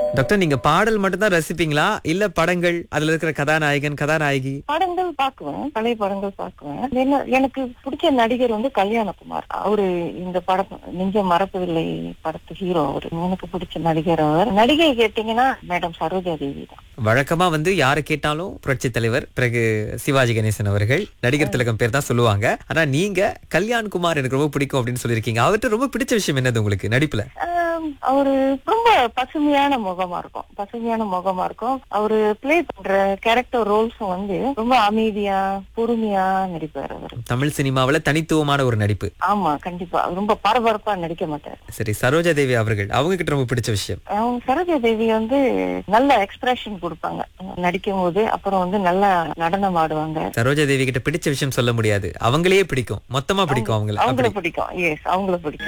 doctor நீங்க பாடல் மட்டும் தான் ரசிப்பீங்களா இல்ல படங்கள் அதுல இருக்கிற கதாநாயகன் கதாநாயகி படங்கள் பாக்குவேன் பழைய படங்கள் பாக்குவேன் என்ன எனக்கு பிடிச்ச நடிகர் வந்து கல்யாணகுமார் அவரு இந்த படம் நெஞ்ச மறப்பதில்லை படத்து ஹீரோ அவரு எனக்கு பிடிச்ச நடிகர் அவர் நடிகை கேட்டீங்கன்னா மேடம் சரோஜா தேவி தான் வழக்கமா வந்து யாரை கேட்டாலும் புரட்சி தலைவர் பிறகு சிவாஜி கணேசன் அவர்கள் நடிகர் திலகம் பேர் தான் சொல்லுவாங்க ஆனா நீங்க கல்யாண் குமார் எனக்கு ரொம்ப பிடிக்கும் அப்படின்னு சொல்லியிருக்கீங்க அவர்கிட்ட ரொம்ப பிடிச்ச விஷயம் என்னது உங்களுக்கு நடிப்புல ஆம், அவரு ரொம்ப பசுமையான முகமா இருக்கும் பசுமையான முகமா இருக்கும் அவரு பிளே பண்ற கேரக்டர் ரோல்ஸும் வந்து ரொம்ப அமைதியா பொறுமையா நடிப்பார் அவரு தமிழ் சினிமாவுல தனித்துவமான ஒரு நடிப்பு ஆமா கண்டிப்பா ரொம்ப பரபரப்பா நடிக்க மாட்டார் சரி சரோஜா தேவி அவர்கள் அவங்க கிட்ட ரொம்ப பிடிச்ச விஷயம் அவங்க சரோஜா தேவி வந்து நல்ல எக்ஸ்பிரஷன் கொடுப்பாங்க நடிக்கும் போது அப்புறம் வந்து நல்லா நடனம் ஆடுவாங்க சரோஜா தேவி கிட்ட பிடிச்ச விஷயம் சொல்ல முடியாது அவங்களே பிடிக்கும் மொத்தமா பிடிக்கும் அவங்கள அவங்கள அப்படி பிடிக்கும் எஸ் அவங்கள பிடிக்கும்